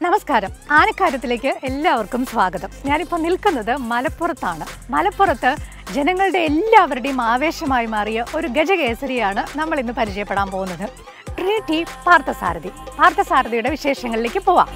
നമസ്കാരം ആനക്കാര്യത്തിലേക്ക് എല്ലാവർക്കും സ്വാഗതം ഞാനിപ്പോൾ നിൽക്കുന്നത് മലപ്പുറത്താണ് മലപ്പുറത്ത് ജനങ്ങളുടെ എല്ലാവരുടെയും ആവേശമായി മാറിയ ഒരു ഗജകേസരിയാണ് നമ്മൾ ഇന്ന് പരിചയപ്പെടാൻ പോകുന്നത് ട്രീറ്റി പാർത്ഥസാരഥി പാർത്ഥസാരഥിയുടെ വിശേഷങ്ങളിലേക്ക് പോവാം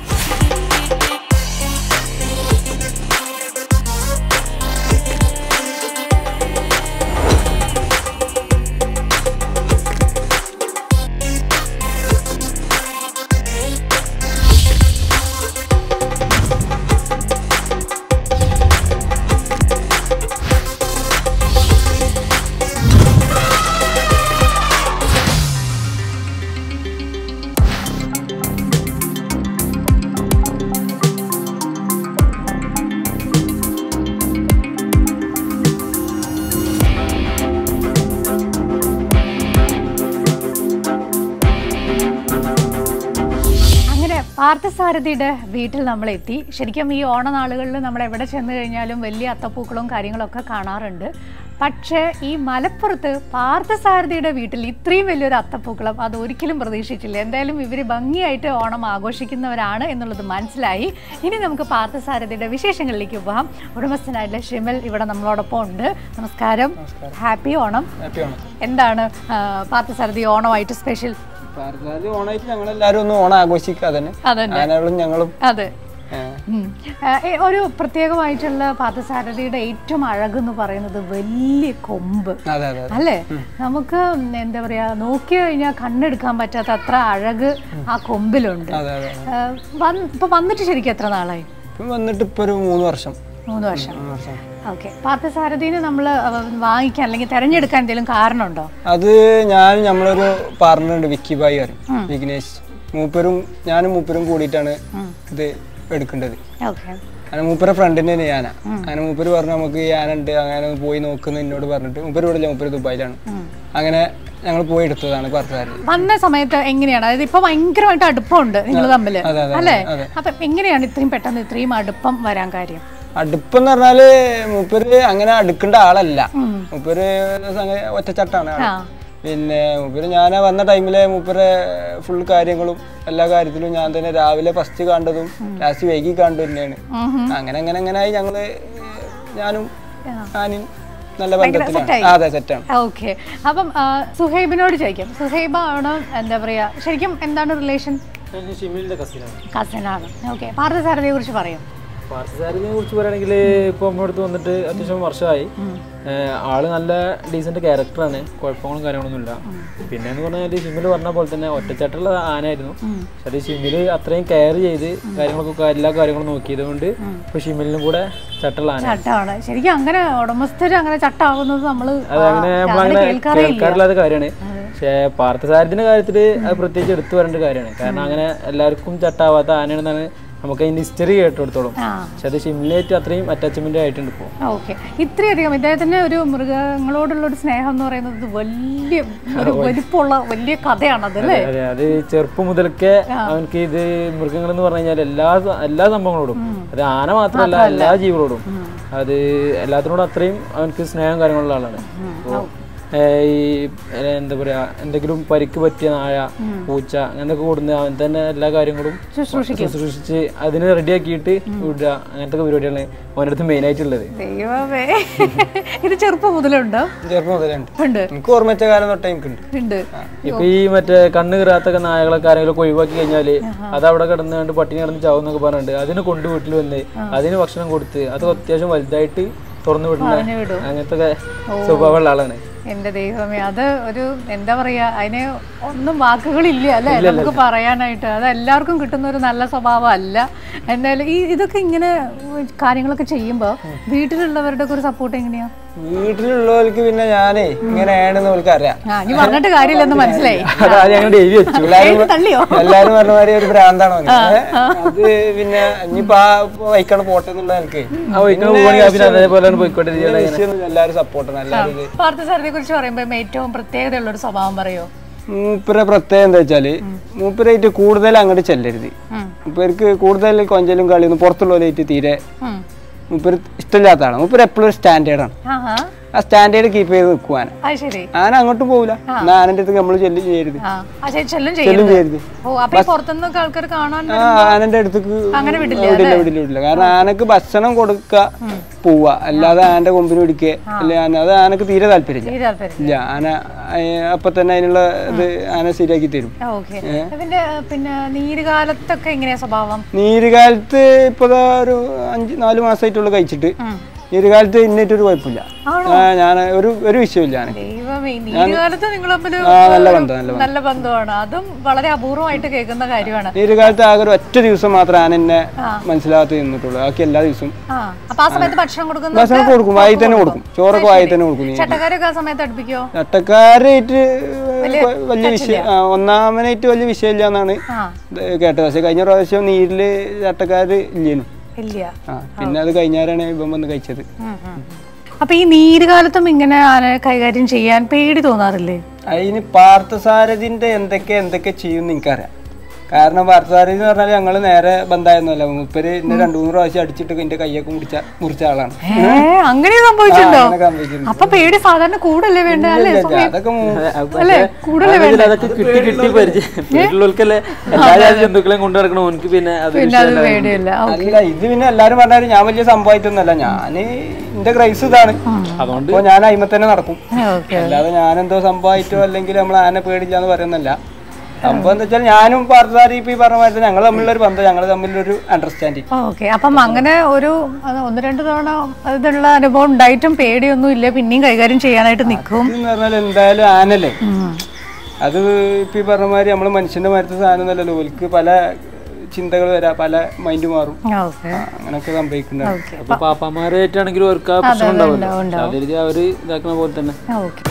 അങ്ങനെ പാർത്ഥസാരഥിയുടെ വീട്ടിൽ നമ്മൾ എത്തി ശരിക്കും ഈ ഓണനാളുകളിൽ നമ്മൾ എവിടെ ചെന്ന് കഴിഞ്ഞാലും വലിയ അത്തപ്പൂക്കളും കാര്യങ്ങളൊക്കെ കാണാറുണ്ട് പക്ഷേ ഈ മലപ്പുറത്ത് പാർത്ഥസാരഥിയുടെ വീട്ടിൽ ഇത്രയും വലിയൊരു അത്തപ്പൂക്കളം അത് ഒരിക്കലും പ്രതീക്ഷിച്ചില്ല എന്തായാലും ഇവർ ഭംഗിയായിട്ട് ഓണം ആഘോഷിക്കുന്നവരാണ് എന്നുള്ളത് മനസ്സിലായി ഇനി നമുക്ക് പാർത്ഥസാരഥിയുടെ വിശേഷങ്ങളിലേക്ക് പോകാം ഉടമസ്ഥനായിട്ടുള്ള ഷിമൽ ഇവിടെ നമ്മളോടൊപ്പം ഉണ്ട് നമസ്കാരം ഹാപ്പി ഓണം ഹാപ്പിയാണ് എന്താണ് ആ, പാർത്ഥസാരഥി ഓണമായിട്ട് സ്പെഷ്യൽ പാർക്കാര് ഓണായിട്ട് ഞങ്ങളെല്ലാരും ഒന്ന് ഓണം ആഘോഷിക്കുക തന്നെ അതന്നെ ആനകളും ഞങ്ങളും അതെ ഏ, ഉം. ആ, ഏ, ഒരു പ്രത്യേകമായിട്ടുള്ള പാർത്ഥസാരഥിയുടെ ഏറ്റവും അഴകെന്ന് പറയുന്നത് വലിയ കൊമ്പ് അതെ അതെ അതെ അല്ലേ നമുക്ക് എന്താ പറയാ നോക്കി കഴിഞ്ഞാൽ കണ്ണെടുക്കാൻ പറ്റാത്ത അത്ര അഴക് ആ കൊമ്പിലുണ്ട് അതെ അതെ ആ, വന്ന്- ഇപ്പൊ വന്നിട്ട് ശരിക്കും എത്ര നാളായി ഇപ്പം വന്നിട്ട് ഇപ്പൊ ഒരു മൂന്ന് വർഷം മൂന്ന് വർഷം മൂന്ന് വർഷം ഓക്കെ പാർത്ഥസാരഥിനെ നമ്മൾ വാങ്ങിക്കാൻ അല്ലെങ്കിൽ തിരഞ്ഞെടുക്കാൻ എന്തെങ്കിലും കാരണമുണ്ടോ അത് ഞാൻ നമ്മളൊരു പാർട്ണർ ഉണ്ട് വിക്കി ബായി പറയും വിഘ്നേഷ് മൂപ്പരും ഞാനും മൂപ്പരും കൂടിയിട്ടാണ് ഇത് എടുക്കേണ്ടത് ഓക്കെ അങ്ങനെ മൂപ്പരെ ഫ്രണ്ടിന് തന്നെ ഞാനാ അങ്ങനെ മൂപ്പര് പറഞ്ഞു നമുക്ക് ഈ ആന ഉണ്ട് അങ്ങനെ ഒന്ന് പോയി നോക്കുന്ന എന്നോട് പറഞ്ഞിട്ട് മൂപ്പര് ഇവിടെ ഇല്ല മൂപ്പര് ദുബായിലാണ് അങ്ങനെ ഞങ്ങൾ പോയി എടുത്തതാണ് പാർക്കാര് വന്ന സമയത്ത് എങ്ങനെയാണ് അതായത് ഇപ്പൊ ഭയങ്കരമായിട്ട് അടുപ്പമുണ്ട് നിങ്ങൾ തമ്മില് അതെ അതെ അല്ലേ അതെ അപ്പൊ എങ്ങനെയാണ് ഇത്രയും പെട്ടെന്ന് ഇത്രയും അടുപ്പം വരാൻ കാര്യം അടുപ്പെന്ന് പറഞ്ഞാല് മൂപ്പര് അങ്ങനെ അടുക്കേണ്ട ആളല്ല മൂപ്പര് സംഗതി ഒറ്റച്ചട്ടാണ് ആള്. ആ പിന്നെ മൂപ്പര് ഞാൻ വന്ന ടൈമില് മൂപ്പരെ ഫുൾ കാര്യങ്ങളും എല്ലാ കാര്യത്തിലും ഞാൻ തന്നെ രാവിലെ ഫസ്റ്റ് കണ്ടതും ലാസ്റ്റ് വൈകി കണ്ടു തന്നെയാണ് ഉം അങ്ങനെ അങ്ങനെ അങ്ങനെ ആയി ഞങ്ങള് ഞാനും ആ. ഞാനും നല്ല ബന്ധത്തിലാണ് ആ, അതെ സെറ്റാണ് ഓക്കെ അപ്പം ആ, സുഹൈബിനോട് ചോദിക്കാം സുഹൈബ ആണ് എന്താ പറയാ ശരിക്കും എന്താണ് റിലേഷൻ ഷിമിലിന്റെ കസിനാണ് കസിനാണ് ഓക്കെ പാർത്ഥസാരഥിയെ കുറിച്ച് പറയും പാർത്ഥസാരഥിനെ കുറിച്ച് പറയുകയാണെങ്കിൽ ഇപ്പോൾ നമ്മുടെ അടുത്ത് വന്നിട്ട് അത്യാവശ്യം വർഷമായി ഏഹ് ആള് നല്ല ഡീസന്റ് ക്യാരക്ടറാണ് കുഴപ്പങ്ങളും കാര്യങ്ങളൊന്നുമില്ല പിന്നെ എന്ന് പറഞ്ഞാൽ ഷിമിൽ പറഞ്ഞ പോലെ തന്നെ ഒറ്റച്ചാട്ടുള്ള ആനായിരുന്നു പക്ഷെ അത് ഷിമില് അത്രയും കെയർ ചെയ്ത് കാര്യങ്ങളൊക്കെ എല്ലാ കാര്യങ്ങളും നോക്കിയത് കൊണ്ട് ഇപ്പൊ ഷിമിലിനും കൂടെ ചട്ടുള്ള ആന ചട്ടമാണ് ശരിക്കും അങ്ങനെ ഉടമസ്ഥര് അങ്ങനെ ചട്ടാവുന്നത് നമ്മള് അത് അങ്ങനെ ആ, നമ്മളങ്ങനെ കേൾക്കാറേ ഇല്ല കേൾക്കാറില്ലാത്ത കാര്യമാണ് പക്ഷേ പാർത്ഥസാരഥിന്റെ കാര്യത്തിൽ അത് പ്രത്യേകിച്ച് എടുത്തു വരേണ്ട കാര്യമാണ് കാരണം അങ്ങനെ എല്ലാവർക്കും ചട്ടാവാത്ത ആനയാണെന്നാണ് നമുക്ക് അതിന്റെ ഹിസ്റ്ററി കേട്ടെടുത്തോളും ആ പക്ഷെ അത് ഷിംലേറ്റ് അത്രയും അറ്റാച്ച്മെന്റ് ആയിട്ടുണ്ട് ഇപ്പോൾ ഓക്കെ ഇത്രയധികം ഇദ്ദേഹത്തിന് ഒരു മൃഗങ്ങളോടുള്ള ഒരു സ്നേഹം എന്ന് പറയുന്നത് വലിയ ഒരു വലിപ്പമുള്ള വലിയ കഥയാണത് അല്ലേ അതെ അത് ചെറുപ്പം മുതൽക്കേ അവനക്ക് ഇത് മൃഗങ്ങൾ എന്ന് പറഞ്ഞു കഴിഞ്ഞാൽ എല്ലാ സ- എല്ലാ സംഭവങ്ങളോടും അത് ആന മാത്രമല്ല എല്ലാ ജീവികളോടും അത് എല്ലാത്തിനോടും അത്രയും അവനക്ക് സ്നേഹം കാര്യങ്ങളുള്ള ആളാണ് അപ്പോ, ഏഹ് ഈ ഏഹ് എന്താ പറയാ എന്തെങ്കിലും പരിക്ക് പറ്റിയ നായ പൂച്ച അങ്ങനത്തെ കൂടുന്ന അവൻ തന്നെ എല്ലാ കാര്യങ്ങളും ശുശ്രൂഷിക്കും ശുശ്രൂഷിച്ച് അതിനെ റെഡിയാക്കിയിട്ട് വിടുക അങ്ങനത്തെ പരിപാടിയാണ് അവൻ്റെ അടുത്ത് മെയിൻ ആയിട്ടുള്ളത് ദൈവമേ ഇത് ചെറുപ്പം മുതലുണ്ടോ ചെറുപ്പം മുതലുണ്ട് ഉണ്ട് എനിക്ക് ഓർമ്മ വെച്ച കാലം തൊട്ടേ എനിക്കുണ്ട് ഉണ്ട് ഇപ്പൊ ഈ മറ്റേ കണ്ണ് കീറാത്തൊക്കെ നായകളൊക്കെ ആരെങ്കിലും ഒഴിവാക്കി കഴിഞ്ഞാല് അത് അവിടെ കിടന്നുകൊണ്ട് പട്ടിണി കിടന്ന് ചാവും എന്നൊക്കെ പറഞ്ഞിട്ട് അതിന് കൊണ്ട് വീട്ടിൽ വന്ന് അതിന് ഭക്ഷണം കൊടുത്ത് അത് അത്യാവശ്യം വലുതായിട്ട് തുറന്നു വിടുന്ന പറഞ്ഞു വിടും അങ്ങനത്തെ സ്വഭാവമുള്ള ആളാണ് എന്റെ ദൈവമേ അത് ഒരു എന്താ പറയാ അതിന് ഒന്നും വാക്കുകളില്ല അല്ലേ നമുക്ക് പറയാനായിട്ട് അത് എല്ലാവർക്കും കിട്ടുന്ന ഒരു നല്ല സ്വഭാവം അല്ല എന്തായാലും ഈ ഇതൊക്കെ ഇങ്ങനെ കാര്യങ്ങളൊക്കെ ചെയ്യുമ്പോൾ വീട്ടിലുള്ളവരുടെ ഒക്കെ ഒരു സപ്പോർട്ട് എങ്ങനെയാ വീട്ടിലുള്ളവർക്ക് പിന്നെ ഞാനേ ഇങ്ങനെയാണെന്ന് അവർക്ക് അറിയാം ആ നീ പറഞ്ഞിട്ട് കാര്യമില്ലെന്ന് മനസ്സിലായി അത് ആദ്യം ഞങ്ങൾ എഴുതി വെച്ചു എഴുതി തള്ളിയോ എല്ലാരും പറഞ്ഞ മാതിരി ഒരു ഭ്രാന്താണ് അവന്. ഏ? അത് പിന്നെ ഇനിയിപ്പോ ആ വൈക്കാണ് പോട്ടെ എന്നുള്ള എനിക്ക് ആ ഒരിക്കലും പോവുകയാണെങ്കിൽ പിന്നെ അതേപോലെ പോയിക്കോട്ടെ എല്ലാരും സപ്പോർട്ടാണ് എല്ലാരും ഇത് പാർത്ഥസാരഥിയെ കുറിച്ച് പറയുമ്പോൾ ഏറ്റവും പ്രത്യേകതയുള്ള ഒരു സ്വഭാവം പറയോ മൂപ്പരെ പ്രത്യേകം എന്താ വെച്ചാല് മൂപ്പരായിട്ട് കൂടുതൽ അങ്ങോട്ട് ചെല്ലരുത് ഉം. മൂപ്പർക്ക് കൂടുതൽ കൊഞ്ചലും കളിയൊന്നും പുറത്തുള്ളവരായിട്ട് തീരെ ഉം. മൂപ്പര് ഇഷ്ടമില്ലാത്ത ആളാണ് മൂപ്പര് എപ്പോഴും ഒരു സ്റ്റാൻഡേർഡാണ് ആഹാ ആ സ്റ്റാൻഡേർഡ് കീപ്പ് ചെയ്ത് നിൽക്കും ആന അത് ശരി ആന അങ്ങോട്ട് പോകില്ല എന്നാ ആനന്റെ അടുത്ത് നമ്മൾ ചെല്ലും ചെയ്യരുത് ആ ആ ശരി ചെല്ലും ചെല്ലും ചെയ്യും ചെയ്യരുത് ഓ അപ്പൊ ഈ പുറത്തുനിന്നൊക്കെ ആൾക്കാർ കാണാൻ ആ ആനന്റെ അടുത്തേക്ക് അങ്ങനെ വിടില്ല, വിടില്ല വിടില്ല വിടില്ല കാരണം ആനക്ക് ഭക്ഷണം കൊടുക്കുക പോവുക അല്ലാതെ ആനന്റെ കൊമ്പിന് പിടിക്കുക അല്ലെ ആന അത് ആനക്ക് തീരെ താല്പര്യമില്ല തീരെ താല്പര്യം ഇല്ല ആന അയ- അപ്പൊ തന്നെ അതിനുള്ള ഇത് ആന ശരിയാക്കി തരും ഓക്കെ ഇതിന്റെ പിന്നെ നീരുകാലത്തൊക്കെ എങ്ങനെയാ സ്വഭാവം നീരുകാലത്ത് ഇപ്പതാ ഒരു അഞ്ച് നാല് മാസമായിട്ടുള്ള കഴിച്ചിട്ട് നീരുകാലത്ത് ഇന്നിട്ടൊരു കുഴപ്പമില്ല ആ, ഞാൻ ഒരു ഒരു വിഷയമില്ല ആനക്ക് ദൈവമേ നീരുകാലത്ത് നിങ്ങൾ തമ്മിൽ ആ നല്ല ബന്ധം നല്ല ബന്ധം നല്ല ബന്ധമാണ് അതും വളരെ അപൂർവമായിട്ട് കേൾക്കുന്ന കാര്യമാണ് നീരുകാലത്ത് ആകെ ഒരു ഒറ്റ ദിവസം മാത്രം ആന എന്നെ മനസ്സിലാകാത്ത നിന്നിട്ടുള്ളൂ ബാക്കി എല്ലാ ദിവസവും ആ അപ്പൊ ആ സമയത്ത് ഭക്ഷണം കൊടുക്കുന്ന ഭക്ഷണം കൊടുക്കും വായി തന്നെ കൊടുക്കും ചോറൊക്കെ വായി തന്നെ കൊടുക്കും നീ ചട്ടക്കാരൊക്കെ ആ സമയത്ത് അടുപ്പിക്കോ ചട്ടക്കാരായിട്ട് വലിയ വിഷയം ആ, ഒന്നാമനായിട്ട് വലിയ വിഷയമില്ല എന്നാണ് ആ ഇത് കേട്ടത് പക്ഷെ കഴിഞ്ഞ പ്രാവശ്യം നീരില് ചട്ടക്കാര് ഇല്ലേനു ഇല്ല ആ പിന്നെ അത് കഴിഞ്ഞാരാണ് ഇവൻ വന്ന് കഴിച്ചത് ഉം, ഉം. അപ്പൊ ഈ നീരുകാലത്തും ഇങ്ങനെ ആന കൈകാര്യം ചെയ്യാൻ പേടി തോന്നാറില്ലേ അതിന് പാർത്ഥസാരഥിന്റെ എന്തൊക്കെ എന്തൊക്കെ ചെയ്യും എനിക്കറിയാം കാരണം പാർത്ഥസാരഥി എന്ന് പറഞ്ഞാൽ ഞങ്ങൾ നേരെ ബന്ധമായിരുന്നല്ലോ മുപ്പര് എന്നെ രണ്ടു മൂന്ന് പ്രാവശ്യം അടിച്ചിട്ട് എന്റെ കൈയൊക്കെ മുറിച്ച മുറിച്ച ആളാണ് ഏ അങ്ങനെ സംഭവിച്ചിട്ടുണ്ടോ അങ്ങനെ സംഭവിച്ചിട്ടുണ്ട്. അപ്പൊ പേടി സാധാരണ കൂടല്ലേ വേണ്ട അല്ലേ ഇല്ല, ഇല്ല, അതൊക്കെ മു- അല്ലേ കൂടുതൽ അതിൽ അതൊക്കെ കിട്ടി കിട്ടി പരിചയം വീട്ടിലുള്ളവർക്കല്ലേ എല്ലാ ജാതി ജന്തുക്കളെയും കൊണ്ടു നടക്കണം ഓനിക്ക് പിന്നെ അത് പിന്നെ അത് പേടിയില്ല ഓ, അല്ല ഇത് പിന്നെ എല്ലാരും പറഞ്ഞാലും ഞാൻ വലിയ സംഭവമായിട്ടൊന്നുമല്ല ഞാന് എന്റെ ക്രൈസ് ഇതാണ് അതുകൊണ്ട് അപ്പൊ ഞാൻ അയിമ തന്നെ നടക്കും ഓക്കെ അല്ലാതെ ഞാനെന്തോ സംഭവമായിട്ടോ അല്ലെങ്കിൽ നമ്മൾ ആനെ പേടില്ല എന്ന് പറയുന്നല്ല സംഭവം എന്താ വെച്ചാൽ ഞാനും പാർത്ഥസാരി ഇപ്പൊ ഈ പറഞ്ഞ മാതിരി ഞങ്ങൾ തമ്മിലൊരു ബന്ധം ഞങ്ങൾ തമ്മിലൊരു അണ്ടർസ്റ്റാൻഡിങ് ഓക്കെ അപ്പം അങ്ങനെ ഒരു അത് ഒന്ന് രണ്ട് തവണ ഇതുള്ള അനുഭവം ഉണ്ടായിട്ടും പേടിയൊന്നും ഇല്ല പിന്നെയും കൈകാര്യം ചെയ്യാനായിട്ട് നിൽക്കും എന്ന് പറഞ്ഞാൽ എന്തായാലും ആനല്ലേ അത് ഇപ്പൊ ഈ പറഞ്ഞ മാതിരി നമ്മള് മനുഷ്യന്റെ മരത്തെ സാധനം ഒന്നല്ലല്ലോ ഓൽക്ക് പല ചിന്തകൾ വരാം പല മൈൻഡ് മാറും ഓക്കെ ആ, അങ്ങനൊക്കെ സംഭവിക്കുന്നുണ്ട് അപ്പൊ പാപ്പാമാരായിട്ടാണെങ്കിലും അവർക്ക് ആ പ്രശ്നം ഉണ്ടാവില്ല അതിൽ അവര് ഇതാക്കുന്ന പോലെ തന്നെ ഓക്കെ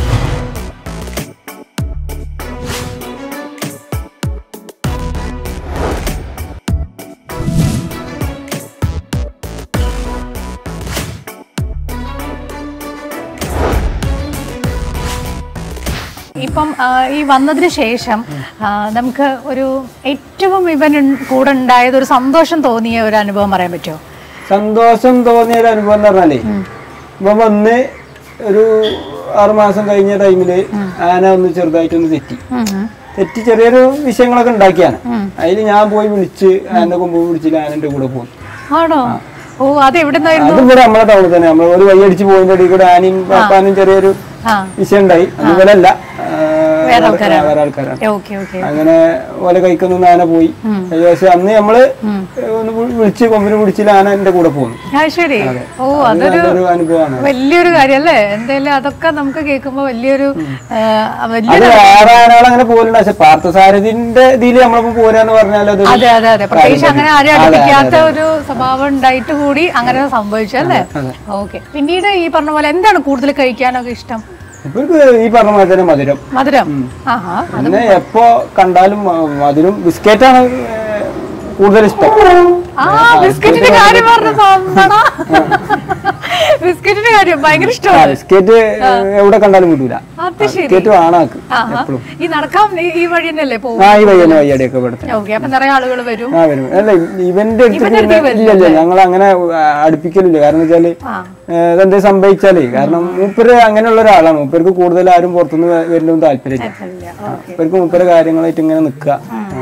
ഇപ്പം ആ, ഈ വന്നതിന് ശേഷം ആ, നമുക്ക് ഒരു ഏറ്റവും ഇവൻ കൂടെ ഉണ്ടായത് ഒരു സന്തോഷം തോന്നിയ ഒരു അനുഭവം പറയാൻ പറ്റുമോ സന്തോഷം തോന്നിയ ഒരു അനുഭവം എന്ന് പറഞ്ഞാലേ ഇപ്പൊ വന്ന് ഒരു ആറു മാസം കഴിഞ്ഞ ടൈമില് ആന ഒന്ന് ചെറുതായിട്ടൊന്ന് തെറ്റി തെറ്റി ചെറിയൊരു വിഷയങ്ങളൊക്കെ ഉണ്ടാക്കിയാണ് അതിൽ ഞാൻ പോയി വിളിച്ച് ആനന്റെ കൊമ്പ് വിളിച്ചില്ല ആനന്റെ കൂടെ പോകും ആണോ ഓ അത് എവിടെ നിന്നായിരുന്നു അത് ഇവിടെ നമ്മളെ ടൗണിൽ തന്നെ നമ്മൾ ഒരു വഴിയടിച്ച് പോയിന്റെ ഇടയിൽ കൂടെ ആനയും പാപ്പാനും ചെറിയൊരു ആ വിഷയം ഉണ്ടായി അതുപോലെ അല്ല വേറെ ആൾക്കാരാണ്. വേറെ ആൾക്കാരാണ് ഓക്കെ ഓക്കെ അങ്ങനെ ഓല കൈക്കൊന്നും ആന പോയി പക്ഷെ അന്ന് നമ്മള് ഒന്ന് വി- വിളിച്ച് കൊമ്പിന് വിളിച്ചില്ല ആന എന്റെ കൂടെ പോകുന്നു ആ ശരി ഓ അത് അതൊരു നല്ലൊരു അനുഭവമാണ് വലിയൊരു കാര്യം അല്ലേ എന്തായാലും അതൊക്കെ നമുക്ക് കേൾക്കുമ്പോ വലിയൊരു ആ, വലിയ അത് വേറെ ആനകൾ അങ്ങനെ പോലുണ്ട് പക്ഷെ പാർത്ഥസാരഥിന്റെ ഇതിൽ നമ്മളിപ്പോ പോരാന്ന് പറഞ്ഞാൽ അത് അതെ അതെ അതെ പ്രത്യേകിച്ച് അങ്ങനെ ആരും അടുപ്പിക്കാത്ത ഒരു സ്വഭാവം ഉണ്ടായിട്ട് കൂടി അങ്ങനെ സംഭവിച്ചു അല്ലേ ഓക്കെ പിന്നീട് ഈ പറഞ്ഞ പോലെ എന്താണ് കൂടുതൽ കഴിക്കാനൊക്കെ ഇഷ്ടം ഇപ്പൊ ഈ പറഞ്ഞ പോലെ തന്നെ മധുരം മധുരം ആഹാ പിന്നെ എപ്പോ കണ്ടാലും മ- മധുരം ബിസ്ക്കറ്റാണ് കൂടുതൽ ഇഷ്ടം ആ ബിസ്ക്കറ്റിന്റെ കാര്യം പറഞ്ഞ സാധനമാണോ? ബിസ്ക്കറ്റിന്റെ കാര്യം ഭയങ്കര ആ, ഇഷ്ടമാണ് ബിസ്ക്കറ്റ് എവിടെ കണ്ടാലും കിട്ടൂല അത് ശരി ബിസ്ക്കറ്റ് വേണാക്ക് ആഹാ ഈ നടക്കാൻ ഈ- ഈ വഴി തന്നെയല്ലേ പോകും ആ ഈ വയ്യനെ വയ്യാടിയൊക്കെ ഇവിടുത്തെ ഓക്കെ അപ്പൊ നിറയെ ആളുകൾ വരും ആ വരും അല്ല ഇവന്റെ അടുത്ത് ഇല്ല ഇല്ല ഞങ്ങൾ അങ്ങനെ അടുപ്പിക്കലില്ല കാരണം വെച്ചാല് ആ ഇതെന്താ സംഭവിച്ചാലേ കാരണം മൂപ്പര് അങ്ങനെയുള്ള ഒരാളാണ് മൂപ്പർക്ക് കൂടുതൽ ആരും പുറത്തുനിന്ന് വരുന്നതും താല്പര്യമില്ല ഇല്ല മൂപ്പർക്ക് മൂപ്പര് കാര്യങ്ങളായിട്ട് ഇങ്ങനെ നിക്കുക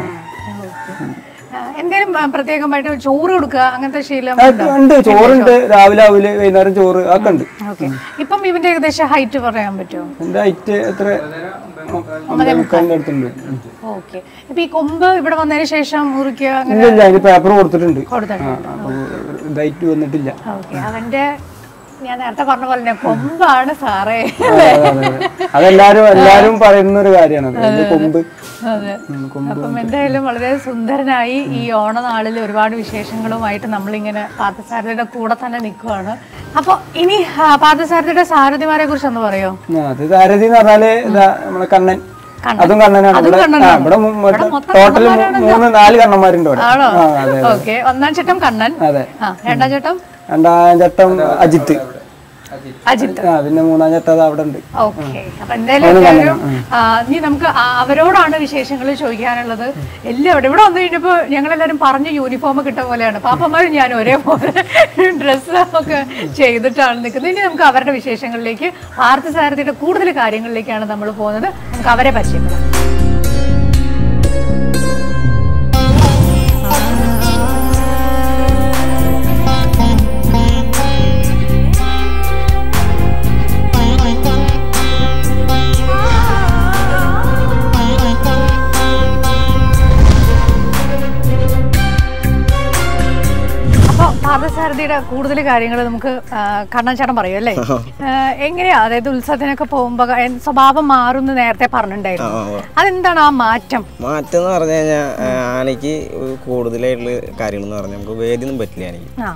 ആ, എന്തേലും ആ, പ്രത്യേകമായിട്ട് ചോറ് കൊടുക്കുക അങ്ങനത്തെ ശീലം ഉണ്ട് ചോറുണ്ട് രാവിലെ ആവില് വൈകുന്നേരം ചോറ് അതൊക്കെ ഉണ്ട് ഓക്കെ ഇപ്പം ഇവന്റെ ഏകദേശം ഹൈറ്റ് പറയാൻ പറ്റുമോ എന്റെ ഹൈറ്റ് എത്ര ഒന്നേ മുക്കാലിന്റെ അടുത്തുണ്ട് ഉം. ഓക്കെ ഇപ്പൊ ഈ കൊമ്പ് ഇവിടെ വന്നതിന് ശേഷം മുറിക്കുക അങ്ങനെ ഇല്ല ഇല്ല അതിന് പേപ്പർ കൊടുത്തിട്ടുണ്ട് കൊടുത്തിട്ടുണ്ട് അപ്പൊ ഇതായിട്ട് വന്നിട്ടില്ല ഓക്കെ അവന്റെ ഞാൻ നേരത്തെ പറഞ്ഞ പോലെ തന്നെ കൊമ്പാണ് സാറേ അതെ, അതെ, അതെ. അതെല്ലാരും എല്ലാരും പറയുന്ന ഒരു കാര്യമാണ് അത് കൊമ്പ് അതെ ഉം, കൊമ്പ് അപ്പം എന്തായാലും വളരെ സുന്ദരനായി ഈ ഓണനാളിൽ ഒരുപാട് വിശേഷങ്ങളുമായിട്ട് നമ്മളിങ്ങനെ പാർത്ഥസാരഥിയുടെ കൂടെ തന്നെ നിൽക്കുവാണ് അപ്പോൾ ഇനി ആ, പാർത്ഥസാരഥിയുടെ സാരഥിമാരെ കുറിച്ച് ഒന്ന് പറയോ ആ, അത് സാരഥി എന്ന് പറഞ്ഞാല് ഇതാ നമ്മളെ കണ്ണൻ അതും കണ്ണനാണ് ഇവിടെ ആ, ഇവിടെ ടോട്ടൽ മൂന്ന് നാല് കണ്ണന്മാരുണ്ട് ഇവിടെ ആണോ ആ അതെ ഓക്കെ ഒന്നാം ചട്ടം കണ്ണൻ അതെ ആ രണ്ടാം ചട്ടം രണ്ടാം ചട്ടം അജിത്ത് അജിത്ത് ആ പിന്നെ മൂന്നാം ചട്ട അത് അവിടെ ഉണ്ട് ഓക്കെ അപ്പൊ എന്തായാലും എല്ലാവരും ആ, ഇനി നമുക്ക് ആ- അവരോടാണ് വിശേഷങ്ങൾ ചോദിക്കാനുള്ളത് എല്ലാവരും ഇവിടെ വന്നു കഴിഞ്ഞപ്പോ ഞങ്ങളെല്ലാരും പറഞ്ഞ യൂണിഫോം കിട്ട പോലെയാണ് പാപ്പന്മാരും ഞാൻ ഒരേപോലെ ഡ്രസ്സ് ഒക്കെ ചെയ്തിട്ടാണ് നിൽക്കുന്നത് ഇനി നമുക്ക് അവരുടെ വിശേഷങ്ങളിലേക്ക് പാർത്ഥസാരഥിയുടെ കൂടുതൽ കാര്യങ്ങളിലേക്കാണ് നമ്മൾ പോകുന്നത് നമുക്ക് അവരെ പരിചയപ്പെടാം അപ്പൊ പാർത്ഥസാരഥിയുടെ കൂടുതൽ കാര്യങ്ങൾ നമുക്ക് ആ, കണ്ണൻചേട്ടൻ പറയും അല്ലേ ആ, എങ്ങനെയാ അതായത് ഉത്സവത്തിനൊക്കെ പോകുമ്പോ എ- സ്വഭാവം മാറുന്നു നേരത്തെ പറഞ്ഞിട്ടുണ്ടായിരുന്നു അതെന്താണ് ആ മാറ്റം മാറ്റം എന്ന് പറഞ്ഞു കഴിഞ്ഞാൽ ആനയ്ക്ക് കൂടുതലായിട്ടുള്ള കാര്യങ്ങൾ എന്ന് പറഞ്ഞാൽ നമുക്ക് വേദിയൊന്നും പറ്റില്ല ആനയ്ക്ക് ആ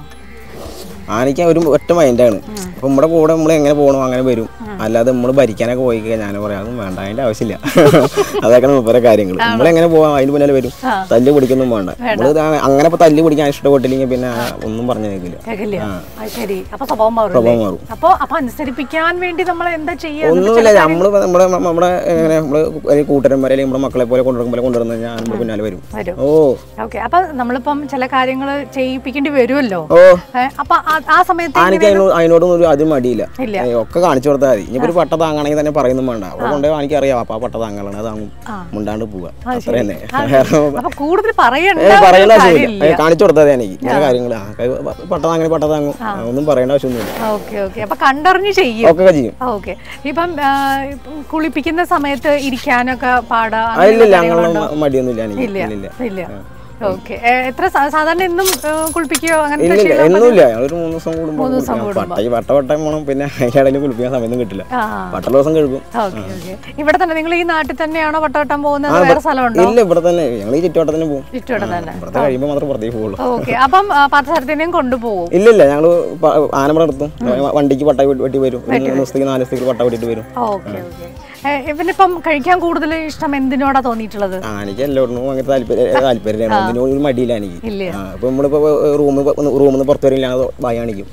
ആനയ്ക്ക് ഒരു ഒറ്റ മൈൻഡാണ് അപ്പം നമ്മുടെ കൂടെ നമ്മൾ എങ്ങനെ പോകണോ അങ്ങനെ വരും അല്ലാതെ നമ്മൾ ഭരിക്കാനൊക്കെ പോയി കഴിഞ്ഞാൽ ഞാൻ പറയാം അതൊന്നും വേണ്ട അതിന്റെ ആവശ്യമില്ല അതൊക്കെയാണ് മുപ്പര കാര്യങ്ങൾ നമ്മളെങ്ങനെ പോവാം അതിന് പിന്നാലെ വരും തല്ല് പിടിക്കൊന്നും വേണ്ട നമ്മൾ അങ്ങനെ ഇപ്പൊ തല്ല് പിടിക്കാൻ ഇഷ്ടപ്പെട്ടില്ലെങ്കിൽ പിന്നെ ആ ഒന്നും പറഞ്ഞു കേൾക്കില്ല കേൾക്കില്ല അത് ശരി അപ്പൊ സ്വഭാവം മാറും സ്വഭാവം മാറും അപ്പൊ അപ്പൊ അനുസരിപ്പിക്കാൻ വേണ്ടി നമ്മൾ എന്താ ചെയ്യാ ഒന്നുമില്ല നമ്മള് നമ്മുടെ നമ്മുടെ എങ്ങനെ നമ്മള് ഒരു കൂട്ടരന്മാരെ അല്ലെങ്കിൽ നമ്മുടെ മക്കളെ പോലെ കൊണ്ടുവരുമ്പോൾ പോലെ കൊണ്ടുവരുന്ന ഞാൻ നമ്മുടെ പിന്നാലെ വരും വരും ഓ ഓക്കെ അപ്പൊ നമ്മളിപ്പം ചില കാര്യങ്ങൾ ചെയ്യിപ്പിക്കേണ്ടി വരുമല്ലോ ഓ ഏ, അപ്പൊ ആ- ആ സമയത്ത് ആനയ്ക്ക് അതിനോട് അതിനോടൊന്നും ഒരു അത് മടിയില്ല ഇല്ല. ഏ, ഒക്കെ കാണിച്ചു കൊടുത്താൽ മതി ഇനിയിപ്പോ ഒരു പട്ട താങ്ങണമെങ്കിൽ തന്നെ പറയുന്നു വേണ്ട അവിടെ കൊണ്ടുപോയി എനിക്ക് അറിയാം അപ്പൊ ആ പട്ട താങ്കളാണ് അത് താങ്ങും മുണ്ടാണ്ട് പോവുക അത്ര തന്നെ അപ്പൊ കൂടുതൽ പറയണ്ട ഏ, പറയേണ്ട ഒരു ആവശ്യമില്ല കാര്യമില്ല ഏ, കാണിച്ചു കൊടുത്താൽ മതി എനിക്ക് ഇങ്ങനെ കാര്യങ്ങൾ ആ കൈ- പട്ട താങ്ങനെ പട്ട താങ്ങും ആ, ഒന്നും പറയേണ്ട ആവശ്യമൊന്നുമില്ല ഓക്കെ ഓക്കെ അപ്പൊ കണ്ടറിഞ്ഞ് ചെയ്യും ഒക്കെ ചെയ്യും ഓക്കെ ഇപ്പം ആ, ഇപ്പം കുളിപ്പിക്കുന്ന സമയത്ത് ഇരിക്കാനൊക്കെ പാടാ ആ, ഇല്ലില്ല അങ്ങനെയുള്ള മടിയൊന്നുമില്ല എനിക്ക് ഇല്ല ഇല്ലില്ല ഇല്ല ഓക്കെ എത്ര സാ- സാധാരണ എന്നും ഏ, കുളിപ്പിക്കുകയോ അങ്ങനത്തെ ഇല്ലില്ല ശീലം ഒന്നുമില്ല ഒരു മൂന്ന് ദിവസം കൂടുമ്പോൾ പട്ട പട്ട വട്ടം പോകണം പിന്നെ അതിൻ്റെ ഇടയിൽ കുളിപ്പിക്കാൻ സമയമൊന്നും കിട്ടില്ല ആ പട്ട ദിവസം കഴുകും ഓക്കെ ഓക്കെ ഇവിടെ തന്നെ നിങ്ങൾ ഈ നാട്ടിൽ തന്നെയാണോ പട്ടവട്ടം പോകുന്നത് വേറെ സ്ഥലമുണ്ടോ ഇല്ല ഇവിടെ തന്നെ ഞങ്ങൾ ഈ ചുറ്റുവട്ടത്തിന് പോകും ചുറ്റുവട്ടം തന്നെ ഇവിടുത്തെ കഴിയുമ്പോൾ മാത്രം പുറത്തേക്ക് പോകുള്ളൂ ഓക്കെ അപ്പം പാർത്ഥസാരത്തിനെയും കൊണ്ടുപോകും ഇല്ലില്ല ഞങ്ങൾ ആനമറ നിർത്തും വണ്ടിക്ക് പട്ട വെട്ടി വെട്ടി വരും ഒരു മൂന്ന് ദിവസത്തേക്ക് നാല് ദിവസത്തേക്ക് പട്ട വെട്ടിട്ട് വരും ഓക്കെ ഓക്കെ ഇവനിപ്പം കഴിക്കാൻ കൂടുതൽ ഇഷ്ടം എന്തിനോടാ തോന്നിയിട്ടുള്ളത് ആ, എനിക്ക് എല്ലാവരും അങ്ങനെ താല്പര്യം താല്പര്യമാണ് ഒന്നിനും ഒരു മടിയില്ല എനിക്ക് ഇല്ല. ആ, ഇപ്പൊ നമ്മളിപ്പോ റൂമിൽ റൂമിൽ നിന്ന് പുറത്തു വരില്ല ഭയ കാണിക്കും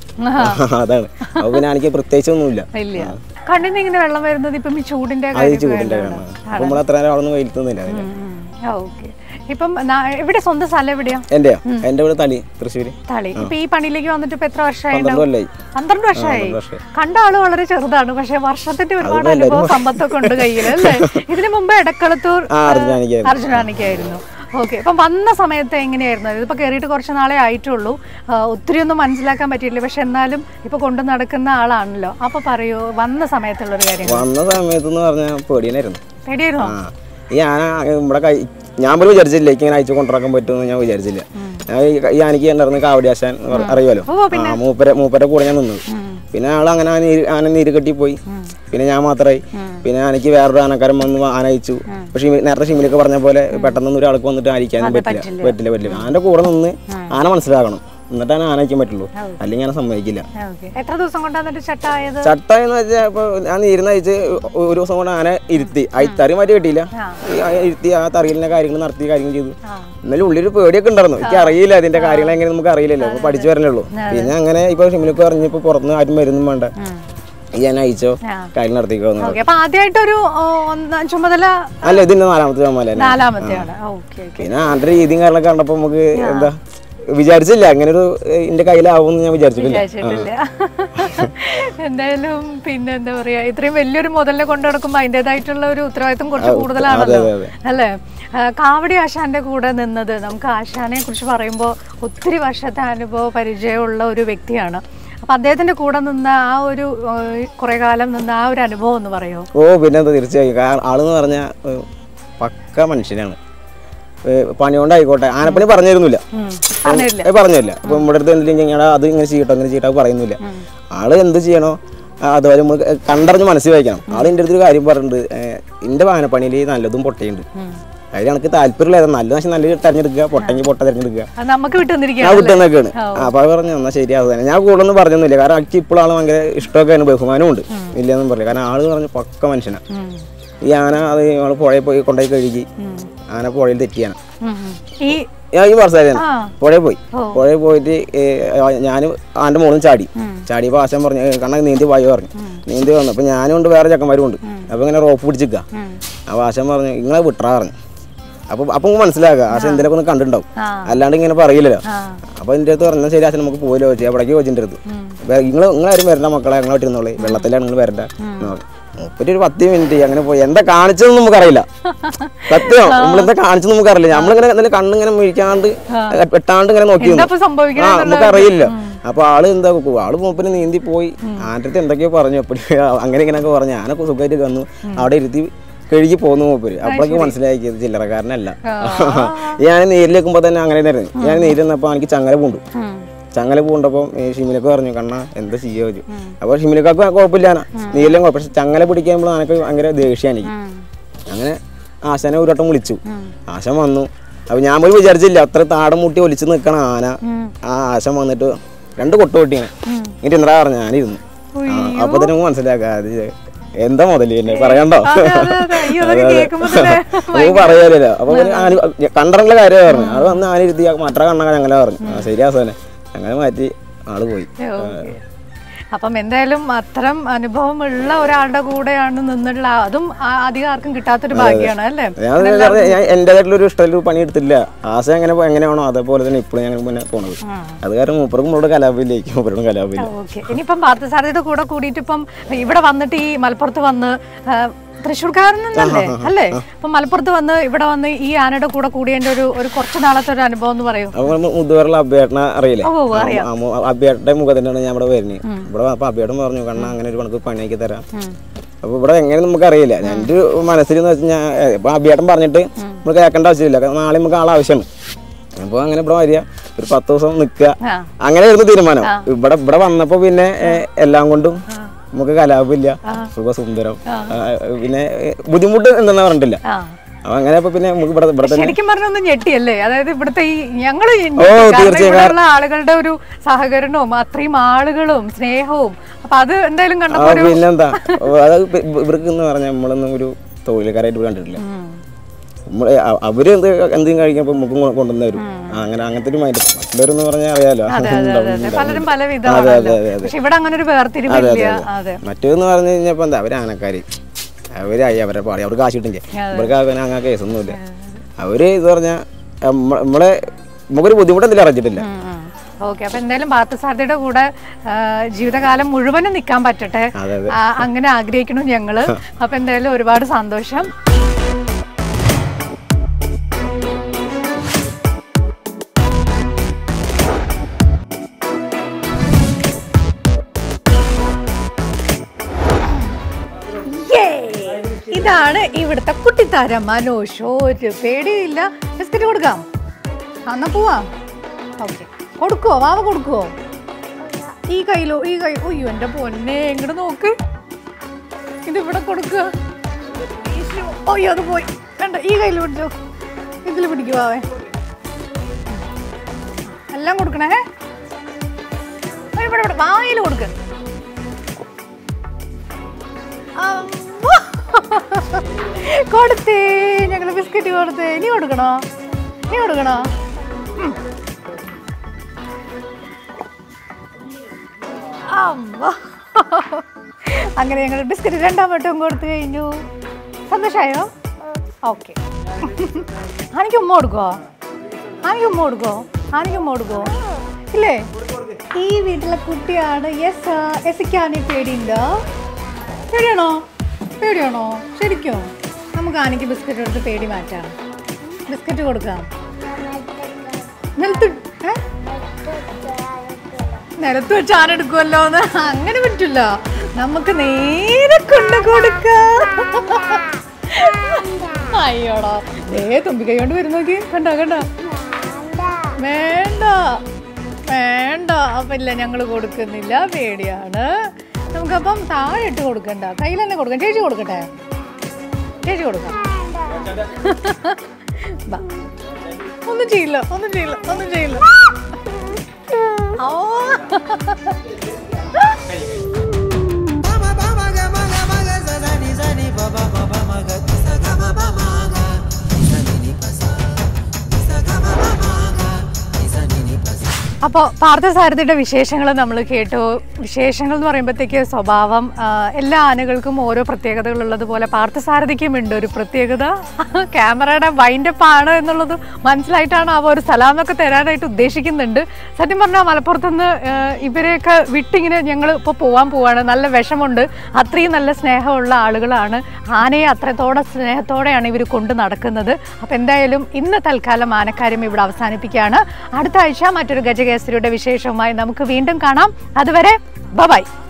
അതാണ് അപ്പൊ പിന്നെ എനിക്ക് പ്രത്യേകിച്ച് ഒന്നുമില്ല ഇല്ല കണ്ണിന് ഇങ്ങനെ വെള്ളം വരുന്നത് ഇപ്പം ഈ ചൂടിന്റെ അത് കാര്യം ചൂടിന്റെ കാരണം അപ്പൊ നമ്മൾ അത്ര നേരം അവിടെ നിന്ന് വെയിലത്തൊന്നുമില്ല അതിന് ഓക്കെ ഇപ്പം നാ- ഇവിടെ സ്വന്തം സ്ഥലം എവിടെയാ എന്റെയോ എന്റെ ഇവിടെ തളി തൃശ്ശൂര് തളി ഇപ്പൊ ഈ പണിയിലേക്ക് വന്നിട്ട് ഇപ്പൊ എത്ര വർഷമായി പന്ത്രണ്ട് കൊല്ലായി പന്ത്രണ്ട് വർഷമായി പന്ത്രണ്ട് വർഷമായി. കണ്ട ആള് വളരെ ചെറുതാണ് പക്ഷെ വർഷത്തിന്റെ ഒരുപാട് അനുഭവ സമ്പത്തൊക്കെ ഉണ്ട് കയ്യിൽ അല്ലേ ഇതിനു മുമ്പ് എടക്കളത്തൂർ ആ അർജുനാനിക്കായിരുന്നു അർജുനാനിക്കായിരുന്നു ഓക്കെ ഇപ്പം വന്ന സമയത്ത് എങ്ങനെയായിരുന്നു ഇതിപ്പോ കയറിയിട്ട് കുറച്ച് നാളെ ആയിട്ടുള്ളൂ ആ, ഒത്തിരി ഒന്നും മനസ്സിലാക്കാൻ പറ്റിയില്ല പക്ഷെ എന്നാലും ഇപ്പൊ കൊണ്ടു നടക്കുന്ന ആളാണല്ലോ അപ്പൊ പറയൂ വന്ന സമയത്തുള്ള ഒരു കാര്യം വന്ന സമയത്ത് എന്ന് പറഞ്ഞാൽ പേടിയനായിരുന്നു പേടിയായിരുന്നോ ആ ഈ ആന നമ്മുടെ കൈ ഞാൻ പോലും വിചാരിച്ചില്ല എനിക്ക് ഇങ്ങനെ അയച്ചു കൊണ്ടിറക്കാൻ പറ്റുമെന്ന് ഞാൻ വിചാരിച്ചില്ല ഞാൻ ഈ ഈ ആനയ്ക്ക് ഉണ്ടായിരുന്ന കാവടി ആശാൻ അറിയാലോ ആ മൂപ്പര മൂപ്പര കൂടെ ഞാൻ നിന്നത് പിന്നെ ആൾ അങ്ങനെ ആന നീര് ആന നീര് കെട്ടി പോയി പിന്നെ ഞാൻ മാത്രമായി പിന്നെ ആനയ്ക്ക് വേറൊരു ആനക്കാരൻ വന്ന് ആന അയച്ചു പക്ഷെ ഈ നേരത്തെ ഷിമിലൊക്കെ പറഞ്ഞ പോലെ പെട്ടെന്നൊന്നും ഒരാൾക്ക് വന്നിട്ട് ആയിരിക്കാനും പറ്റില്ല പറ്റില്ല പറ്റില്ല ആന്റെ കൂടെ നിന്ന് ആന മനസ്സിലാക്കണം എന്നിട്ടാണ് ആന അയക്കാൻ പറ്റുള്ളൂ അല്ലെങ്കിൽ ആന സമ്മതിക്കില്ല ഓക്കെ എത്ര ദിവസം കൊണ്ടാ എന്നിട്ട് ചട്ടായത് ചട്ട എന്ന് വെച്ചാൽ ഇപ്പൊ ഞാൻ നീരുന്ന അയച്ച് ഒരു ദിവസം കൊണ്ട് ആന ഇരുത്തി തറി മാറ്റി കിട്ടിയില്ല ഈ ആ ഇരുത്തി ആ തറിയിലിന്റെ കാര്യങ്ങൾ നടത്തി കാര്യങ്ങൾ ചെയ്തു എന്നാലും ഉള്ളിൽ പേടിയൊക്കെ ഉണ്ടായിരുന്നു എനിക്ക് അറിയില്ല അതിന്റെ കാര്യങ്ങൾ എങ്ങനെ നമുക്ക് അറിയില്ലല്ലോ അപ്പൊ പഠിച്ചു വരണല്ലോ പിന്നെ അങ്ങനെ ഇപ്പൊ ഷിമിലൊക്കെ അറിഞ്ഞപ്പോ പുറത്തുനിന്ന് ആരും വരുന്നും വേണ്ട ഈ ഞാൻ അയച്ചോ കാര്യം നടത്തിക്കോന്നു ഓക്കെ അപ്പൊ ആദ്യമായിട്ടൊരു ഓ, ഒന്നാം ചുമതല അല്ല ഇതിന്റെ നാലാമത്തെ ചുമല തന്നെ നാലാമത്തെയാണ് ഓക്കെ പിന്നെ ആന്റെ രീതിയും കാര്യങ്ങളൊക്കെ കണ്ടപ്പോ നമുക്ക് എന്താ വിചാരിച്ചില്ല അങ്ങനെ ഒരു എന്റെ കയ്യിലാവുമെന്ന് ഞാൻ വിചാരിച്ചിട്ടില്ല വിചാരിച്ചിട്ടില്ല എന്തായാലും പിന്നെ എന്താ പറയാ ഇത്രയും വലിയൊരു മുതലിനെ കൊണ്ടു നടക്കുമ്പോ അതിൻ്റെതായിട്ടുള്ള ഒരു ഉത്തരവാദിത്വം കുറച്ച് കൂടുതലാണല്ലോ അതെ, അതെ. അല്ലേ ആ, കാവടി ആശാന്റെ കൂടെ നിന്നത് നമുക്ക് ആശാനെ കുറിച്ച് പറയുമ്പോൾ ഒത്തിരി വർഷത്തെ അനുഭവ പരിചയമുള്ള ഒരു വ്യക്തിയാണ് അപ്പൊ അദ്ദേഹത്തിന്റെ കൂടെ നിന്ന ആ ഒരു ഏഹ്, കുറെ കാലം നിന്ന ആ ഒരു അനുഭവം ഒന്ന് പറയോ ഓ പിന്നെന്താ തീർച്ചയായും കാരണം ആളെന്ന് പറഞ്ഞാൽ പക്ക മനുഷ്യനാണ് ഏ, പണി കൊണ്ടായിക്കോട്ടെ ആനപ്പണി പറഞ്ഞിരുന്നില്ല പറഞ്ഞില്ല ഏ, പറഞ്ഞില്ല അപ്പൊ നമ്മുടെ അടുത്ത് എന്തെങ്കിലും ഞങ്ങൾ അത് ഇങ്ങനെ ചെയ്യട്ടോ അങ്ങനെ ചെയ്യട്ടോ അത് പറയുന്നില്ല ആള് എന്ത് ചെയ്യണോ ആ, അതുപോലെ നമ്മൾ കണ്ടറിഞ്ഞ് മനസ്സിൽ വയ്ക്കണം ആള് എൻ്റെ അടുത്തൊരു കാര്യം പറഞ്ഞിട്ടുണ്ട് എൻ്റെ ആനപ്പണിയിൽ നല്ലതും പൊട്ടയുണ്ട് അതിൽ എനിക്ക് താല്പര്യമില്ല നല്ലത് പക്ഷെ നല്ലത് തിരഞ്ഞെടുക്കുക പൊട്ടെങ്കിൽ പൊട്ട തിരഞ്ഞെടുക്കുക അത് നമുക്ക് വിട്ടു ഞാൻ തന്നിരിക്കുകയാണ് വിട്ടുന്നൊക്കെയാണ് അപ്പൊ അത് പറഞ്ഞു എന്നാ ശരി അത് തന്നെ ഞാൻ കൂടുതൽ ഒന്നും പറഞ്ഞൊന്നുമില്ല കാരണം എനിക്ക് ഇപ്പോൾ ആള് ഭയങ്കര ഇഷ്ടമൊക്കെ ബഹുമാനവും ഉണ്ട് ഇല്ലെന്നും പറയില്ല കാരണം ആള് പറഞ്ഞ പക്ക മനുഷ്യനാ ഈ ആന അത് ഞങ്ങൾ പുഴയിൽ പോയി കൊണ്ടുപോയി കഴുകി ആന പുഴയിൽ തെറ്റിയാണ് ഉം ഉം. ഈ ഞാൻ ഈ വർഷമായിരുന്നു ആ. പുഴയിൽ പോയി ഓ. പുഴയിൽ പോയിട്ട് ഞാൻ ആൻ്റെ മോളും ചാടി ചാടിയപ്പോൾ ആശം പറഞ്ഞു കണ്ണ നീന്തി വായോ പറഞ്ഞു നീന്തി വന്നു അപ്പോൾ ഞാനും ഉണ്ട് വേറെ ചെക്കന്മാരും ഉണ്ട് അപ്പോൾ ഇങ്ങനെ റോപ്പ് പിടിച്ചിക്കുക അപ്പോൾ ആശം പറഞ്ഞു ഇങ്ങളെ വിട്ടാ പറഞ്ഞു അപ്പോൾ അപ്പം നമുക്ക് മനസ്സിലാക്കുക ആശം എന്തെങ്കിലുമൊക്കെ ഒന്ന് കണ്ടിട്ടുണ്ടാവും ആ. അല്ലാണ്ട് ഇങ്ങനെ പറയില്ലല്ലോ ആ. അപ്പോൾ എൻ്റെ അടുത്ത് പറഞ്ഞാൽ ശരി ആശം നമുക്ക് പോയില്ലോ ചോദിച്ചു എവിടേക്ക് ചോദിച്ചിൻ്റെ അടുത്ത് നിങ്ങൾ നിങ്ങളാരും വരണ്ട മക്കളെ ഞങ്ങൾ ഇരുന്നോളേ വെള്ളത്തിലാണ് നിങ്ങൾ വരണ്ട എന്ന് പറഞ്ഞു മൂപ്പര് ഒരു പത്ത് മിനിറ്റ് അങ്ങനെ പോയി എന്താ കാണിച്ചതെന്ന് നമുക്കറിയില്ല സത്യം നമ്മളെന്താ കാണിച്ചത് നമുക്കറിയില്ല നമ്മളിങ്ങനെ എന്തെങ്കിലും കണ്ണിങ്ങനെ മിഴിക്കാണ്ട് വെട്ടാണ്ട് ഇങ്ങനെ നോക്കി എന്താ നിന്നു. ഇപ്പൊ സംഭവിക്കണേ ആ നമുക്കറിയില്ല അപ്പൊ ആള് എന്താ ആള് മൂപ്പര് നീന്തി പോയി ആൻ്റെ അടുത്ത് എന്തൊക്കെയോ പറഞ്ഞു അപ്പടി അങ്ങനെ ഇങ്ങനെയൊക്കെ പറഞ്ഞു ഞാനൊക്കെ സുഖമായിട്ട് വന്നു അവിടെ ഇരുത്തി കഴുകി പോന്നു മൂപ്പര് അപ്പോഴേക്ക് മനസ്സിലാക്കിയത് ചില്ലറക്കാരനല്ല ഞാൻ നീരിലേക്കുമ്പോ തന്നെ അങ്ങനെ തന്നെയായിരുന്നു ഞാൻ നീരിൽ നിന്നപ്പോ എനിക്ക് ചങ്ങല പൂണ്ടു ചങ്ങല പൂണ്ടപ്പോൾ ഷിമിലൊക്കെ പറഞ്ഞു കണ്ണ എന്താ ചെയ്യാ ചോദിച്ചു അപ്പോൾ ഷിമിലക്കാർക്ക് കുഴപ്പമില്ല നീരിലും കുഴപ്പം പക്ഷെ ചങ്ങല പിടിക്കുമ്പോൾ എനിക്ക് ഭയങ്കര ദേഷ്യം എനിക്ക് അങ്ങനെ ആശാനെ ഒരു വട്ടം വിളിച്ചു ആശാൻ വന്നു അപ്പൊ ഞാൻ പോയി വിചാരിച്ചില്ല അത്ര താടം മുട്ടി ഒലിച്ച് നിൽക്കണ ആന ആ ആശാൻ വന്നിട്ട് രണ്ട് കൊട്ട് കൊട്ടിങ്ങനെ എന്നിട്ട് എന്താ പറഞ്ഞു ഞാനിരുന്നു ആ, അപ്പൊ തന്നെ നമുക്ക് മനസ്സിലാക്കാം അത് എന്താ മുതല് എന്നെ പറയണ്ടോ അതെ, അതെ, അതെ. അയ്യോ, അതൊക്കെ കേൾക്കുമ്പോ തന്നെ നമുക്ക് പറയാലോ അപ്പൊ കണ്ടറിയുള്ള കാര്യം പറഞ്ഞു അത് വന്ന് ആന ഇരുത്തി മറ്റേ കണ്ണ ഞങ്ങളെ പറഞ്ഞു ആ ശരി ആസാനെ അങ്ങനെ മാറ്റി ആള് പോയി ഓക്കേ. അപ്പം എന്തായാലും അത്തരം അനുഭവം ഉള്ള ഒരാളുടെ കൂടെയാണ് നിന്നുള്ള അതും ആ- അധികം ആർക്കും കിട്ടാത്തൊരു ഭാഗ്യമാണ് അല്ലേ ഞാൻ പറഞ്ഞ ഞാൻ എൻ്റെതായിട്ടുള്ള ഒരു ഇഷ്ടത്തിൽ പണി എടുത്തില്ല ആശ എങ്ങനെ പോ- എങ്ങനെയാണോ അതേപോലെ തന്നെ ഇപ്പോഴും ഞങ്ങൾ മുന്നേ പോണത് അത് കാരണം മൂപ്പർക്കും ഇവിടെ കലാപില്ലേക്ക് മൂപ്പരോടും കലാപില്ല ഓക്കെ ഇനിയിപ്പം പാർത്ഥസാരഥിയുടെ കൂടെ കൂടിയിട്ട് ഇപ്പം ഇവിടെ വന്നിട്ട് ഈ മലപ്പുറത്ത് വന്ന് ആ, തൃശ്ശൂർക്കാരനല്ലേ അല്ലേ അപ്പം മലപ്പുറത്ത് വന്ന് ഇവിടെ വന്ന് ഈ ആനയുടെ കൂടെ കൂടിയതിന്റെ ഒരു ഒരു കുറച്ച് നാളത്തെ ഒരു അനുഭവം എന്ന് പറയൂ അപ്പൊ മുതുവേറുള്ള അഭ്യേട്ടനെ അറിയില്ലേ ഓ, അറിയാം. അഭ്യേട്ടന്റെ മുഖത്തിനാണ് ഞാൻ ഇവിടെ വരുന്നത് ഇവിടെ അപ്പൊ അഭ്യേട്ടൻ പറഞ്ഞു കണ്ണ അങ്ങനെ ഒരു കണക്ക് പണിയാക്കി തരാം അപ്പൊ ഇവിടെ എങ്ങനെ നമുക്ക് അറിയില്ല ഞാൻ എൻ്റെ മനസ്സിൽ എന്ന് വെച്ചാൽ ഇപ്പൊ അഭ്യേട്ടൻ പറഞ്ഞിട്ട് നമ്മൾ കേൾക്കേണ്ട ആവശ്യമില്ല കാരണം നാളെ നമുക്ക് ആളെ ആവശ്യമാണ് അപ്പോൾ അങ്ങനെ ഇവിടെ വരിക ഒരു പത്ത് ദിവസം നിൽക്കുക ആ. അങ്ങനെയായിരുന്നു തീരുമാനം ഇവിടെ ഇവിടെ വന്നപ്പോ പിന്നെ ഏ, എല്ലാം കൊണ്ടും നമുക്ക് കലാപില്ല സുഖസുന്ദരം ആ, പിന്നെ ഏ, ബുദ്ധിമുട്ട് എന്താ പറഞ്ഞിട്ടില്ല ആ അപ്പൊ അങ്ങനെ അപ്പൊ പിന്നെ നമുക്ക് ഇവിടെ ഇവിടെ തന്നെ ശരിക്കും പറഞ്ഞൊന്ന് ഞെട്ടിയല്ലേ അതായത് ഇവിടുത്തെ ഈ ഞങ്ങൾ തീർച്ചയായും. ഇവിടെയുള്ള ആളുകളുടെ ഒരു സഹകരണവും അത്രയും ആളുകളും സ്നേഹവും അപ്പൊ അത് എന്തായാലും ആ കണ്ടപ്പോ ഒരു പിന്നെന്താ അത് ഇപ്പൊ ഇവർക്ക് എന്ന് പറഞ്ഞാൽ നമ്മളൊന്നും ഒരു തൊഴിൽക്കാരായിട്ട് ഇവിടെ കണ്ടിട്ടില്ല നമ്മള് അ- അവര് എന്ത് എന്തെങ്കിലും കഴിക്കുമ്പോൾ മുഖം കൊണ്ടുവന്ന് തരും ആ, അങ്ങനെ അങ്ങനത്തെ ഒരു മൈൻഡ് മറ്റുള്ളവരെന്ന് പറഞ്ഞാൽ അറിയാലോ അതെ അതെ അതെ അതെ പലരും പല അതെ, വിധമാണല്ലോ അതെ, അതെ. പക്ഷെ ഇവിടെ അങ്ങനെ ഒരു വേർതിരിവില്ല അതെ മറ്റേന്ന് പറഞ്ഞു കഴിഞ്ഞപ്പോ എന്താ അവര് ആനക്കാര് അവര് അയ്യ അവരെ പാടി അവർക്ക് കാശ് കിട്ടില്ല ഇവർക്ക് അവന് അങ്ങനെ കേസൊന്നുമില്ല അവര് ഇത് പറഞ്ഞാൽ നമ്മളെ നമുക്കൊരു ബുദ്ധിമുട്ട് എന്തെങ്കിലും അറിഞ്ഞിട്ടില്ല ഓക്കെ അപ്പൊ എന്തായാലും പാർത്ഥസാരഥിയുടെ കൂടെ ആ, ജീവിതകാലം മുഴുവനും നിൽക്കാൻ പറ്റട്ടെ അതെ, അതെ. ആ, അങ്ങനെ ആഗ്രഹിക്കണം ഞങ്ങള് അപ്പൊ എന്തായാലും ഒരുപാട് സന്തോഷം Yay! ഇതാണ് ഇവിടുത്തെ കുട്ടിത്താരം മനോഷ് ഒരു പേടിയില്ല ബിസ്ക്കറ്റ് കൊടുക്കാം ആ, എന്നാ പോവാ ഓക്കെ കൊടുക്കുവോ വാവ കൊടുക്കുവോ ഈ കയ്യിലോ ഈ കൈ ഒയ്യോ എൻ്റെ പൊന്നെ ഇങ്ങോട്ട് നോക്ക് ഇതിവിടെ കൊടുക്കുക ഈശോ. ഒയ്യോ അത് പോയി വേണ്ട ഈ കയ്യിൽ പിടിച്ചോ ഇതിൽ പിടിക്കുവാവേ എല്ലാം കൊടുക്കണേ ആ, ഇവിടെ ഇവിടെ വായിൽ കൊടുക്ക് അമ്മോ. കൊടുത്തേ ഞങ്ങൾ ബിസ്ക്കറ്റ് കൊടുത്തേ ഇനി കൊടുക്കണോ ഇനി കൊടുക്കണോ ഉം. അമ്മോ. അങ്ങനെ ഞങ്ങൾ ബിസ്ക്കറ്റ് രണ്ടാം വട്ടവും കൊടുത്തു കഴിഞ്ഞു സന്തോഷമായോ ഓക്കെ ആനയ്ക്ക് ഉമ്മ കൊടുക്കോ ആനയ്ക്ക് ഉമ്മ കൊടുക്കോ ആനയ്ക്ക് ഉമ്മ കൊടുക്കോ ഇല്ലേ ഈ വീട്ടിലെ കുട്ടിയാണ് യെസ് എസിക്ക് ആനയെ പേടിയുണ്ടോ പേടിയാണോ പേടിയാണോ ശരിക്കും നമുക്ക് ആനയ്ക്ക് ബിസ്ക്കറ്റ് കൊടുത്ത് പേടി മാറ്റാം ബിസ്ക്കറ്റ് കൊടുക്കാം നിലത്ത് ഏ? നിലത്ത് വെച്ച് ആന എടുക്കുമല്ലോ എന്ന് അങ്ങനെ പറ്റില്ല നമുക്ക് നേരെ കൊണ്ട് കൊടുക്കാം അയ്യോടാ ദേ തുമ്പിക്കൈ കൊണ്ട് വരും നോക്കി കണ്ടോ കണ്ടോ വേണ്ട വേണ്ട അപ്പം ഇല്ല ഞങ്ങൾ കൊടുക്കുന്നില്ല പേടിയാണ് നമുക്കപ്പം താഴെ ഇട്ട് കൊടുക്കണ്ട കയ്യിൽ തന്നെ കൊടുക്കാം ചേച്ചി കൊടുക്കട്ടെ ചേച്ചി കൊടുക്കാം ബാ. ഒന്നും ചെയ്യില്ല ഒന്നും ചെയ്യില്ല ഒന്നും ചെയ്യില്ല ഓ അപ്പോൾ പാർത്ഥസാരഥിയുടെ വിശേഷങ്ങൾ നമ്മൾ കേട്ടു വിശേഷങ്ങൾ എന്ന് പറയുമ്പോഴത്തേക്ക് സ്വഭാവം ആ, എല്ലാ ആനകൾക്കും ഓരോ പ്രത്യേകതകൾ ഉള്ളതുപോലെ പാർത്ഥസാരഥിക്കും ഉണ്ട് ഒരു പ്രത്യേകത ക്യാമറയുടെ വൈൻഡപ്പ് ആണ് എന്നുള്ളത് മനസ്സിലായിട്ടാണ് അവ ഒരു സലാമൊക്കെ തരാനായിട്ട് ഉദ്ദേശിക്കുന്നുണ്ട് സത്യം പറഞ്ഞാൽ മലപ്പുറത്തുനിന്ന് ആ, ഇവരെയൊക്കെ വിട്ടിങ്ങനെ ഞങ്ങൾ ഇപ്പോൾ പോവാൻ പോവാണ് നല്ല വിഷമുണ്ട് അത്രയും നല്ല സ്നേഹമുള്ള ആളുകളാണ് ആനയെ അത്രത്തോടെ സ്നേഹത്തോടെയാണ് ഇവർ കൊണ്ട് നടക്കുന്നത് അപ്പം എന്തായാലും ഇന്ന് തൽക്കാലം ആനക്കാര്യം ഇവിടെ അവസാനിപ്പിക്കുകയാണ് അടുത്ത ആഴ്ച മറ്റൊരു ഗജകേസരിയുടെ വിശേഷവുമായി നമുക്ക് വീണ്ടും കാണാം അതുവരെ ബൈ